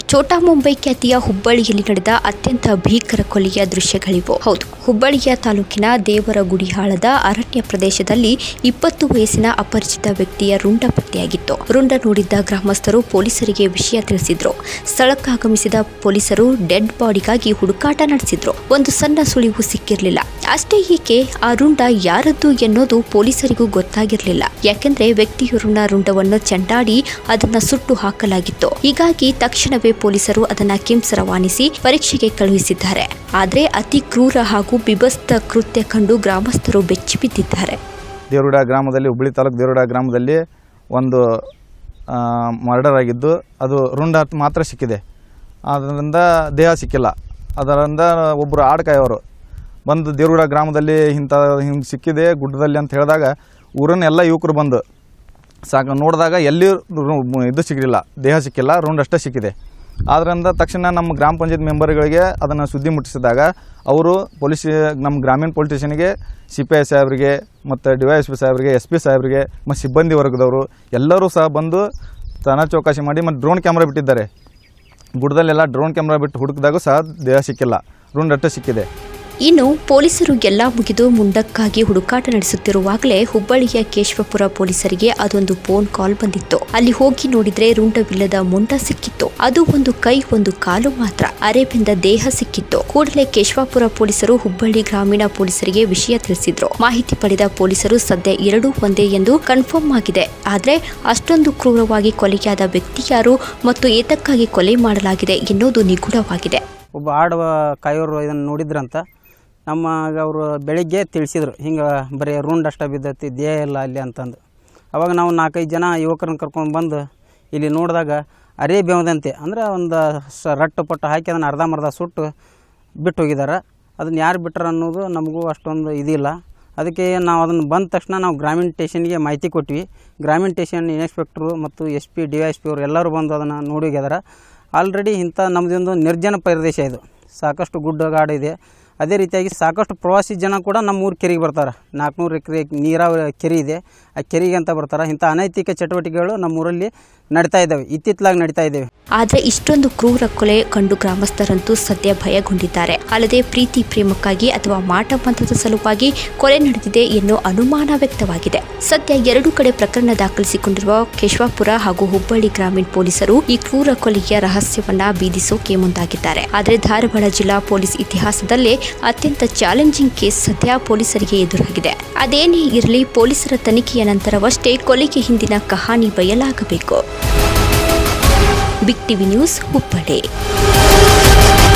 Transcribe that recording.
ಛೋಟಾ ಮುಂಬೈ ಖ್ಯಾತಿಯ ಹುಬ್ಬಳ್ಳಿಯಲ್ಲಿ ನಡೆದ ಅತ್ಯಂತ ಭೀಕರ ಕೊಲೆಯ ದೃಶ್ಯಗಳಿವು ಹೌದು ಹುಬ್ಬಳ್ಳಿಯ ತಾಲೂಕಿನ ದೇವರ ಗುಡಿಹಾಳದ ಅರಣ್ಯ ಪ್ರದೇಶದಲ್ಲಿ ಇಪ್ಪತ್ತು ವಯಸ್ಸಿನ ಅಪರಿಚಿತ ವ್ಯಕ್ತಿಯ ರುಂಡ ಪತ್ತೆಯಾಗಿತ್ತು ರುಂಡ ನೋಡಿದ್ದ ಗ್ರಾಮಸ್ಥರು ಪೊಲೀಸರಿಗೆ ವಿಷಯ ತಿಳಿಸಿದ್ರು ಸ್ಥಳಕ್ಕಾಗಮಿಸಿದ ಪೊಲೀಸರು ಡೆಡ್ ಬಾಡಿಗಾಗಿ ಹುಡುಕಾಟ ನಡೆಸಿದ್ರು ಒಂದು ಸಣ್ಣ ಸುಳಿವು ಸಿಕ್ಕಿರಲಿಲ್ಲ ಅಷ್ಟೇ ಏಕೆ ಆ ರುಂಡ ಯಾರದ್ದು ಎನ್ನೋದು ಪೊಲೀಸರಿಗೂ ಗೊತ್ತಾಗಿರಲಿಲ್ಲ ಯಾಕೆಂದ್ರೆ ವ್ಯಕ್ತಿಯೊರನ ರುಂಡವನ್ನು ಚೆಂಡಾಡಿ ಅದನ್ನ ಸುಟ್ಟು ಹಾಕಲಾಗಿತ್ತು ಹೀಗಾಗಿ ತಕ್ಷಣವೇ ಪೊಲೀಸರು ಅದನ್ನ ಕಿಮ್ಸ್ ರವಾನಿಸಿ ಪರೀಕ್ಷೆಗೆ ಕಳುಹಿಸಿದ್ದಾರೆ ಆದ್ರೆ ಅತಿ ಕ್ರೂರ ಹಾಗೂ ಬಿಭಸ್ತ ಕೃತ್ಯ ಕಂಡು ಗ್ರಾಮಸ್ಥರು ಬೆಚ್ಚಿಬಿದ್ದಿದ್ದಾರೆ ದೇವರುಡ ಗ್ರಾಮದಲ್ಲಿ ಹುಬ್ಬಳ್ಳಿ ತಾಲೂಕು ದೇವರುಡ ಗ್ರಾಮದಲ್ಲಿ ಒಂದು ಮರ್ಡರ್ ಆಗಿದ್ದು ಅದು ರುಂಡ ಮಾತ್ರ ಸಿಕ್ಕಿದೆ ಅದರಿಂದ ದೇಹ ಸಿಕ್ಕಿಲ್ಲ ಅದರಿಂದ ಒಬ್ಬರು ಆಡ್ಕಾಯವರು ಬಂದು ದೇವರುಡ ಗ್ರಾಮದಲ್ಲಿ ಇಂಥ ಹಿಂಗೆ ಸಿಕ್ಕಿದೆ ಗುಡ್ಡದಲ್ಲಿ ಅಂತ ಹೇಳಿದಾಗ ಊರಿನ ಎಲ್ಲ ಯುವಕರು ಬಂದು ಸಾಕು ನೋಡಿದಾಗ ಎಲ್ಲಿ ರು- ಇದು ಸಿಗಲಿಲ್ಲ ದೇಹ ಸಿಕ್ಕಿಲ್ಲ ರುಂಡ್ ಅಷ್ಟೇ ಸಿಕ್ಕಿದೆ ಆದ್ದರಿಂದ ತಕ್ಷಣ ನಮ್ಮ ಗ್ರಾಮ ಪಂಚಾಯತ್ ಮೆಂಬರ್ಗಳಿಗೆ ಅದನ್ನು ಸುದ್ದಿ ಮುಟ್ಟಿಸಿದಾಗ ಅವರು ಪೊಲೀಸ್ ನಮ್ಮ ಗ್ರಾಮೀಣ ಪೊಲೀಸ್ ಸ್ಟೇಷನ್ಗೆ ಸಿ ಪಿ ಐ ಸಾಹೇಬರಿಗೆ ಮತ್ತು ಡಿ ವೈ ಎಸ್ ಪಿ ಸಾಹೇಬರಿಗೆ ಎಸ್ ಪಿ ಸಾಹೇಬರಿಗೆ ಮತ್ತು ಸಿಬ್ಬಂದಿ ವರ್ಗದವರು ಎಲ್ಲರೂ ಸಹ ಬಂದು ತನ ಚೌಕಾಸಿ ಮಾಡಿ ಮತ್ತು ಡ್ರೋನ್ ಕ್ಯಾಮ್ರಾ ಬಿಟ್ಟಿದ್ದಾರೆ ಗುಡ್ಡದಲ್ಲೆಲ್ಲ ಡ್ರೋನ್ ಕ್ಯಾಮ್ರಾ ಬಿಟ್ಟು ಹುಡುಕಿದಾಗೂ ಸಹ ದೇಹ ಸಿಕ್ಕಿಲ್ಲ ರುಂಡ್ ಅಷ್ಟೇ ಸಿಕ್ಕಿದೆ ಇನ್ನು ಪೊಲೀಸರು ಎಲ್ಲ ಮುಗಿದು ಮುಂಡಕ್ಕಾಗಿ ಹುಡುಕಾಟ ನಡೆಸುತ್ತಿರುವಾಗಲೇ ಹುಬ್ಬಳ್ಳಿಯ ಕೇಶವಪುರ ಪೊಲೀಸರಿಗೆ ಅದೊಂದು ಫೋನ್ ಕಾಲ್ ಬಂದಿತ್ತು ಅಲ್ಲಿ ಹೋಗಿ ನೋಡಿದ್ರೆ ರುಂಡವಿಲ್ಲದ ಮುಂಡ ಸಿಕ್ಕಿತ್ತು ಅದು ಒಂದು ಕೈ ಒಂದು ಕಾಲು ಮಾತ್ರ ಅರೆಬೆಂದ ದೇಹ ಸಿಕ್ಕಿತ್ತು ಕೂಡಲೇ ಕೇಶವಾಪುರ ಪೊಲೀಸರು ಹುಬ್ಬಳ್ಳಿ ಗ್ರಾಮೀಣ ಪೊಲೀಸರಿಗೆ ವಿಷಯ ತಿಳಿಸಿದ್ರು ಮಾಹಿತಿ ಪಡೆದ ಪೊಲೀಸರು ಸದ್ಯ ಎರಡೂ ಒಂದೇ ಎಂದು ಕನ್ಫರ್ಮ್ ಆಗಿದೆ ಆದ್ರೆ ಅಷ್ಟೊಂದು ಕ್ರೂರವಾಗಿ ಕೊಲೆಯಾದ ವ್ಯಕ್ತಿ ಯಾರು ಮತ್ತು ಏತಕ್ಕಾಗಿ ಕೊಲೆ ಮಾಡಲಾಗಿದೆ ಎನ್ನುವುದು ನಿಗೂಢವಾಗಿದೆ ಒಬ್ಬ ಆಡುವ ಕಾಯೋರು ಇದನ್ನು ನೋಡಿದ್ರಂತ ನಮ್ಮ ಅವರು ಬೆಳಿಗ್ಗೆ ತಿಳಿಸಿದ್ರು ಹಿಂಗೆ ಬರೀ ರುಂಡ್ ಅಷ್ಟ ಬಿದ್ದೈತಿ ದೇಹ ಇಲ್ಲ ಅಲ್ಲಿ ಅಂತಂದು ಅವಾಗ ನಾವು ನಾಲ್ಕೈದು ಜನ ಯುವಕರನ್ನ ಕರ್ಕೊಂಡು ಬಂದು ಇಲ್ಲಿ ನೋಡಿದಾಗ ಅರೇ ಬೇವದಂತೆ ಅಂದ್ರೆ ಒಂದು ಸ ರಟ್ಟು ಪಟ್ಟು ಹಾಕಿ ಅದನ್ನು ಅರ್ಧಂಬರ್ಧ ಸುಟ್ಟು ಬಿಟ್ಟು ಹೋಗಿದ್ದಾರೆ ಅದನ್ನು ಯಾರು ಬಿಟ್ರ ಅನ್ನೋದು ನಮಗೂ ಅಷ್ಟೊಂದು ಇದಿಲ್ಲ ಅದಕ್ಕೆ ನಾವು ಅದನ್ನು ಬಂದ ತಕ್ಷಣ ನಾವು ಗ್ರಾಮೀಣ ಸ್ಟೇಷನ್ಗೆ ಮಾಹಿತಿ ಕೊಟ್ವಿ ಗ್ರಾಮೀಣ ಸ್ಟೇಷನ್ ಇನ್ಸ್ಪೆಕ್ಟ್ರು ಮತ್ತು S P D Y S P ಅವರು ಎಲ್ಲರೂ ಬಂದು ಅದನ್ನು ನೋಡಿ ಹೋಗ್ಯಾರ ಆಲ್ರೆಡಿ ಇಂಥ ನಮ್ಮದೊಂದು ನಿರ್ಜನ ಪ್ರದೇಶ ಇದು ಸಾಕಷ್ಟು ಗುಡ್ಡಗಾಡು ಇದೆ ಅದೇ ರೀತಿಯಾಗಿ ಸಾಕಷ್ಟು ಪ್ರವಾಸಿ ಜನ ಕೂಡ ನಮ್ಮ ಊರು ಕೆರೆಗೆ ಬರ್ತಾರೆ ನಾಲ್ಕುನೂರು ಎಕರೆ ನೀರಾವರಿ ಕೆರೆ ಇದೆ ಆ ಕೆರೆಗೆ ಅಂತ ಬರ್ತಾರೆ ಇಂಥ ಅನೈತಿಕ ಚಟುವಟಿಕೆಗಳು ನಮ್ಮ ಊರಲ್ಲಿ ನಡೀತಾ ಇದ್ದಾವೆ ಇತ್ತಿತ್ತಲಾಗಿ ನಡೀತಾ ಇದ್ದಾವೆ ಆದ್ರೆ ಇಷ್ಟೊಂದು ಕ್ರೂರ ಕೊಲೆ ಕಂಡು ಗ್ರಾಮಸ್ಥರಂತೂ ಸದ್ಯ ಭಯಗೊಂಡಿದ್ದಾರೆ ಅಲ್ಲದೆ ಪ್ರೀತಿ ಪ್ರೇಮಕ್ಕಾಗಿ ಅಥವಾ ಮಾಟ ಮಂತ್ರದ ಸಲುವಾಗಿ ಕೊಲೆ ನಡೆದಿದೆ ಎನ್ನೋ ಅನುಮಾನ ವ್ಯಕ್ತವಾಗಿದೆ ಸದ್ಯ ಎರಡು ಕಡೆ ಪ್ರಕರಣ ದಾಖಲಿಸಿಕೊಂಡಿರುವ ಕೇಶವಾಪುರ ಹಾಗೂ ಹುಬ್ಬಳ್ಳಿ ಗ್ರಾಮೀಣ ಪೊಲೀಸರು ಈ ಕ್ರೂರ ಕೊಲೆಯ ರಹಸ್ಯವನ್ನ ಭೇದಿಸೋಕೆ ಮುಂದಾಗಿದ್ದಾರೆ ಆದ್ರೆ ಧಾರವಾಡ ಜಿಲ್ಲಾ ಪೊಲೀಸ್ ಇತಿಹಾಸದಲ್ಲೇ ಅತ್ಯಂತ ಚಾಲೆಂಜಿಂಗ್ ಕೇಸ್ ಸದ್ಯ ಪೊಲೀಸರಿಗೆ ಎದುರಾಗಿದೆ ಅದೇನೇ ಇರಲಿ ಪೊಲೀಸರ ತನಿಖೆಯ ನಂತರವಷ್ಟೇ ಕೊಲೆಗೆ ಹಿಂದಿನ ಕಹಾನಿ ಬಯಲಾಗಬೇಕು ಬಿಗ್ ಟಿವಿ ನ್ಯೂಸ್ ಹುಬ್ಬಳ್ಳಿ